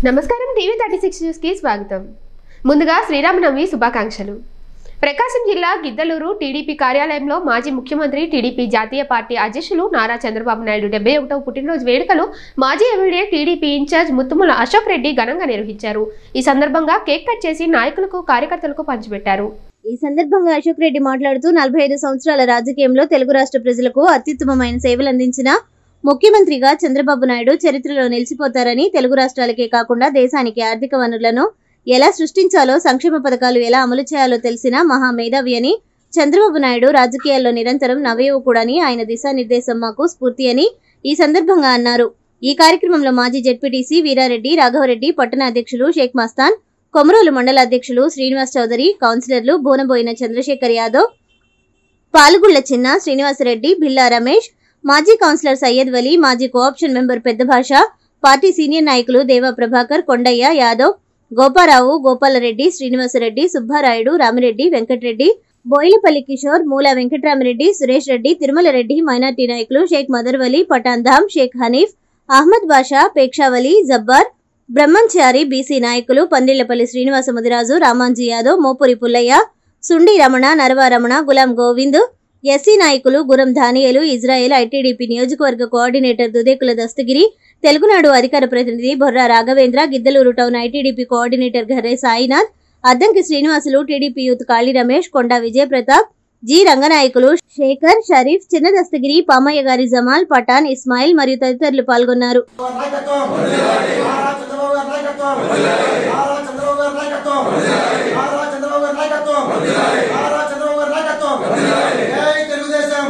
నమస్కారం TV thirty six న్యూస్కి స్వాగతం ముందుగా శ్రీరామనవమి శుభాకాంక్షలు ప్రకాశం జిల్లా గిద్దలూరు టీడీపీ కార్యాలయంలో మాజీ ముఖ్యమంత్రి టీడీపీ జాతీయ పార్టీ అధ్యక్షులు నారా చంద్రబాబు నాయుడు డెబ్బై ఒకటవ పుట్టినరోజు వేడుకలు మాజీ MLA TDP incharge Muthumula Ashok Reddy ఘనంగా నిర్వహించారు ఈ సందర్భంగా కేక్ కట్ చేసి నాయకులకు కార్యకర్తలకు పంచిపెట్టారు ఈ సందర్భంగా అశోక్ రెడ్డి మాట్లాడుతూ నలభై ఐదు సంవత్సరాల రాజకీయంలో తెలుగు రాష్ట్ర ప్రజలకు అత్యుత్తమమైన సేవలు అందించిన ముఖ్యమంత్రిగా చంద్రబాబు నాయుడు చరిత్రలో నిలిచిపోతారని తెలుగు రాష్ట్రాలకే కాకుండా దేశానికి ఆర్థిక వనరులను ఎలా సృష్టించాలో సంక్షేమ పథకాలు ఎలా అమలు చేయాలో తెలిసిన మహా మేధావి అని చంద్రబాబు నాయుడు రాజకీయాల్లో నిరంతరం నవయువకుడని ఆయన దిశానిర్దేశం మాకు స్ఫూర్తి అని ఈ సందర్భంగా అన్నారు ఈ కార్యక్రమంలో మాజీ జెడ్పీటీసీ వీరారెడ్డి రాఘవరెడ్డి పట్టణ అధ్యక్షులు షేక్ మస్తాన్ కొమరోలు మండల అధ్యక్షులు శ్రీనివాస్ చౌదరి కౌన్సిలర్లు బోనబోయిన చంద్రశేఖర్ యాదవ్ పాలుగుళ్ల చిన్న శ్రీనివాసరెడ్డి బిల్లా రమేష్ మాజీ కౌన్సిలర్ సయ్యద్ వలి మాజీ కోఆప్షన్ మెంబర్ పెద్ద భాష పార్టీ సీనియర్ నాయకులు దేవా ప్రభాకర్ కొండయ్య యాదవ్ గోపారావు గోపాలరెడ్డి శ్రీనివాసరెడ్డి సుబ్బారాయుడు రామిరెడ్డి వెంకటరెడ్డి బోయిలపల్లి కిషోర్ మూల వెంకటరామిరెడ్డి సురేష్ రెడ్డి తిరుమల రెడ్డి మైనార్టీ నాయకులు షేక్ మదర్వలి పఠాన్ ధామ్ షేక్ హనీఫ్ అహ్మద్ బాషా పేక్షావలి జబ్బార్ బ్రహ్మంచారి బీసీ నాయకులు పందిళ్లపల్లి శ్రీనివాస ముదిరాజు రామాంజీ యాదవ్ మోపురి పుల్లయ్య సుండి రమణ నరవ రమణ గులాం గోవింద్ ఎస్సీ నాయకులు గురం ధానియలు ఇజ్రాయెల్ ఐటీడీపీ నియోజకవర్గ కోఆర్డినేటర్ దుదేకుల దస్తగిరి తెలుగునాడు అధికార ప్రతినిధి Borra Raghavendra Giddaluru town ITDP coordinator Gharre Sainath Addanki Srinivasulu TDP youth Kali Ramesh Konda Vijayapratap G Ranganayakulu Shekhar Sharif చిన్న దస్తగిరి పామయ్య గారి జమాల్ పఠాన్ ఇస్మాయిల్ మరియు తదితరులు పాల్గొన్నారు నాయకత్వం నారా చంద్రబాబు గారి నాయకత్వం నారా చంద్రబాబు గారి నాయకత్వం నారా చంద్రబాబు గారి నాయకత్వం నారా చంద్రబాబు గారి నాయకత్వం జై తెలుగుదేశం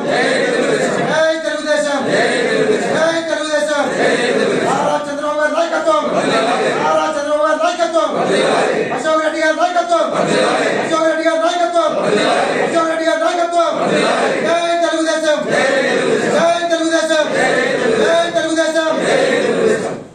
జై తెలుగుదేశం జై తెలుగుదేశం నారా చంద్రబాబు గారి నాయకత్వం నారా చంద్రబాబు గారి నాయకత్వం అశోక్ రెడ్డి గారి నాయకత్వం అశోక్ రెడ్డి గారి నాయకత్వం అశోక్ రెడ్డి గారి నాయకత్వం